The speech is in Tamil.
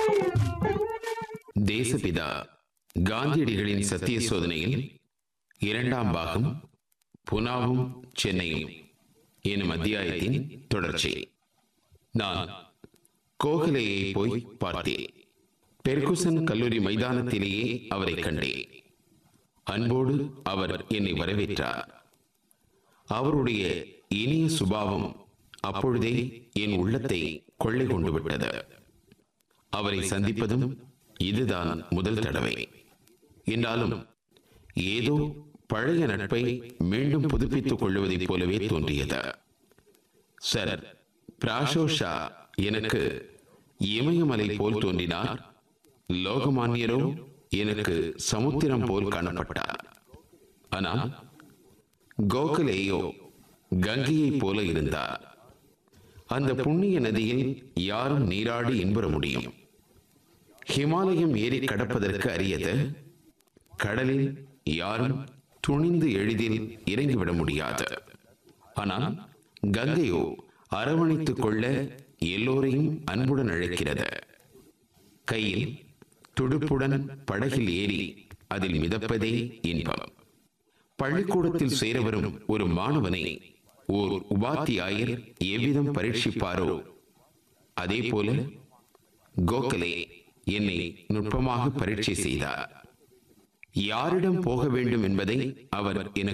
தேசபிதா காந்தியடிகளின் சத்திய சோதனையில் இரண்டாம் பாகம் புனாவும் சென்னையும் எனும் அத்தியாயத்தின் தொடர்ச்சி நான் கோகலையை போய் பார்த்தேன் பெர்குசன் கல்லூரி மைதானத்திலேயே அவரை கண்டேன் அன்போடு அவர் என்னை வரவேற்றார் அவருடைய இனிய சுபாவம் அப்பொழுதே என் உள்ளத்தை கொள்ளை கொண்டு விட்டது அவரை சந்திப்பதும் இதுதான் முதல் தடவை என்றாலும் ஏதோ பழைய நட்பை மீண்டும் புதுப்பித்துக் கொள்வதைப் போலவே தோன்றியது சார் பிராஷோஷா எனக்கு இமயமலை போல் தோன்றினார் லோகமானியரோ எனக்கு சமுத்திரம் போல் காணப்பட்டார் ஆனால் கோகலேயோ கங்கையைப் போல இருந்தார் அந்த புண்ணிய நதியில் யாரும் நீராடி இன்புற முடியும் ஹிமாலயம் ஏறி கடப்பதற்கு அரியது கடலில் யாரும் துணிந்து எளிதில் இறங்கிவிட முடியாது ஆனால் கங்கையோ அரவணைத்துக் கொள்ள எல்லோரையும் அன்புடன் அழைக்கிறது கையில் துடுப்புடன் படகில் ஏறி அதில் மிதப்பதே இன்பம் பள்ளிக்கூடத்தில் சேர வரும் ஒரு மாணவனை ஓர் உபாத்தியாயர் எவ்விதம் பரீட்சிப்பாரோ அதே போல கோகலே என்னை நுட்பமாக பரீட்சை செய்தார் யாரிடம் போக வேண்டும் என்பதை அவர் எனக்கு